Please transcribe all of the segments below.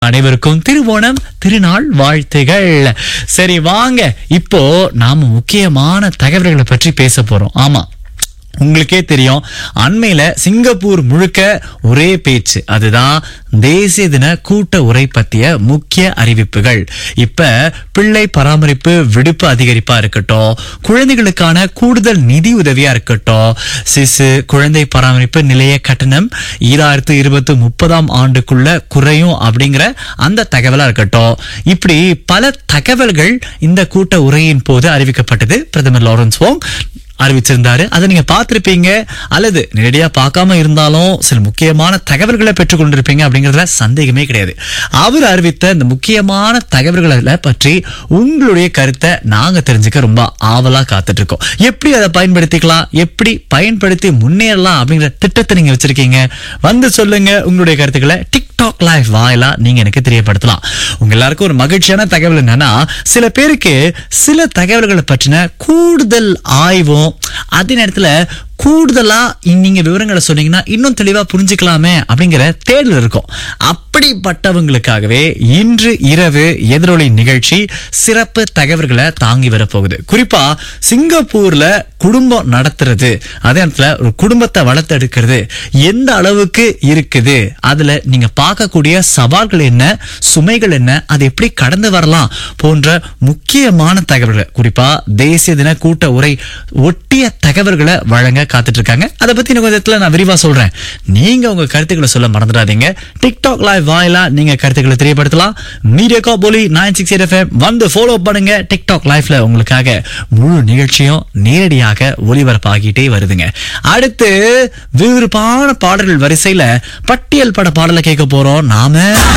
அனைவருக்கும் திருவோணம் திருநாள் வாழ்த்துகள் சரி வாங்க இப்போ நாம முக்கியமான தகவல்களை பற்றி பேச போறோம் ஆமா உங்களுக்கே தெரியும் அண்மையில சிங்கப்பூர் முழுக்க ஒரே பேச்சு அதுதான் தேசிய தின கூட்ட உரை பத்திய முக்கிய அறிவிப்புகள் இப்ப பிள்ளை பராமரிப்பு விடுப்பு அதிகரிப்பா இருக்கட்டும் குழந்தைகளுக்கான கூடுதல் நிதி உதவியா இருக்கட்டும் சிசு குழந்தை பராமரிப்பு நிலைய கட்டணம் ஈராயிரத்து இருபத்தி முப்பதாம் ஆண்டுக்குள்ள குறையும் அப்படிங்கிற அந்த தகவலா இருக்கட்டும் இப்படி பல தகவல்கள் இந்த கூட்ட உரையின் போது அறிவிக்கப்பட்டது பிரதமர் லாரன்ஸ் வோங் அறிவிச்சிருந்தாரு அதை நீங்க பார்த்திருப்பீங்க அல்லது நேரடியா பார்க்காம இருந்தாலும் சில முக்கியமான தகவல்களை பெற்றுக் கொண்டிருப்பீங்க அப்படிங்கறதுல சந்தேகமே கிடையாது அவர் அறிவித்த இந்த முக்கியமான தகவல்களை பற்றி உங்களுடைய கருத்தை நாங்க தெரிஞ்சுக்க ரொம்ப ஆவலா காத்துட்டு இருக்கோம் எப்படி அதை பயன்படுத்திக்கலாம் எப்படி பயன்படுத்தி முன்னேறலாம் அப்படிங்கிற திட்டத்தை நீங்க வச்சிருக்கீங்க வந்து சொல்லுங்க உங்களுடைய கருத்துக்களை டிக்டாக் லைவ் வாயிலா நீங்க எனக்கு தெரியப்படுத்தலாம் உங்க எல்லாருக்கும் ஒரு மகிழ்ச்சியான தகவல் என்னன்னா சில பேருக்கு சில தகவல்களை பற்றின கூடுதல் ஆய்வும் அதே நேரத்துல கூடுதலா நீங்க விவரங்களை சொன்னீங்கன்னா இன்னும் தெளிவா புரிஞ்சுக்கலாமே அப்படிங்கிற தேடல் இருக்கும் அப்படிப்பட்டவங்களுக்காகவே இன்று இரவு எதிரொலி நிகழ்ச்சி சிறப்பு தகவல்களை தாங்கி வரப்போகுது குறிப்பா சிங்கப்பூர்ல குடும்பம் நடத்துறது அதே நேரத்துல ஒரு குடும்பத்தை வளர்த்தெடுக்கிறது எந்த அளவுக்கு இருக்குது அதுல நீங்க பார்க்கக்கூடிய சவால்கள் என்ன சுமைகள் என்ன அதை எப்படி கடந்து வரலாம் போன்ற முக்கியமான தகவல்களை குறிப்பா தேசிய தின கூட்ட உரை ஒட்டிய தகவல்களை வழங்க காத்துட்டு இருக்காங்க அதை பத்தி இன்னும் கொஞ்சத்துல நான் விரிவா சொல்றேன் நீங்க உங்க கருத்துக்களை சொல்ல மறந்துடாதீங்க டிக்டாக் லைவ் வாயிலா நீங்க கருத்துக்களை தெரியப்படுத்தலாம் மீடியா போலி நைன் சிக்ஸ் எயிட் எஃப்எம் வந்து ஃபாலோ பண்ணுங்க டிக்டாக் லைவ்ல உங்களுக்காக முழு நிகழ்ச்சியும் நேரடியாக ஒளிபரப்பாகிட்டே வருதுங்க அடுத்து விறுவிறுப்பான பாடல்கள் வரிசையில பட்டியல் பட பாடலை கேட்க போறோம் நாம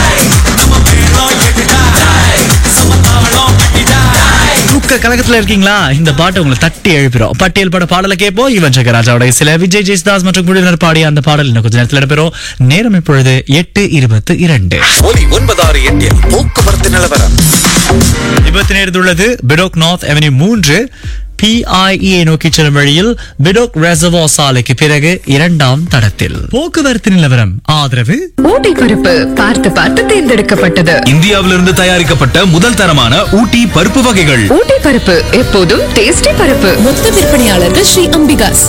தூக்க கழகத்துல இருக்கீங்களா இந்த பாட்டு உங்களை தட்டி எழுப்பிடும் பட்டியல் பட பாடலை கேட்போம் யுவன் சங்கர் ராஜாவோட சில விஜய் ஜெயசுதாஸ் மற்றும் குழுவினர் பாடிய அந்த பாடல் இன்னும் கொஞ்ச நேரத்தில் இடம்பெறும் நேரம் இப்பொழுது எட்டு இருபத்து இரண்டு ஒலி ஒன்பதாறு எட்டில் போக்குவரத்து நிலவரம் விபத்து நேர்ந்துள்ளது பிடோக் நார்த் அவென்யூ மூன்று பிஐஇ நோக்கி செல்லும் வழியில் பிடோக் ரெசர்வோ சாலைக்கு பிறகு இரண்டாம் தடத்தில் போக்குவரத்து நிலவரம் ஆதரவு ஊட்டி பருப்பு பார்த்து பார்த்து தேர்ந்தெடுக்கப்பட்டது இந்தியாவிலிருந்து தயாரிக்கப்பட்ட முதல் தரமான ஊட்டி பருப்பு வகைகள் ஊட்டி பருப்பு எப்போதும் டேஸ்டி பருப்பு மொத்த விற்பனையாளர்கள் ஸ்ரீ அம்பிகாஸ்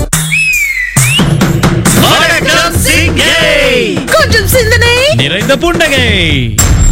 வணக்கம் சிங்கை கொஞ்சம் சிந்தனை நிறைந்த புன்னகை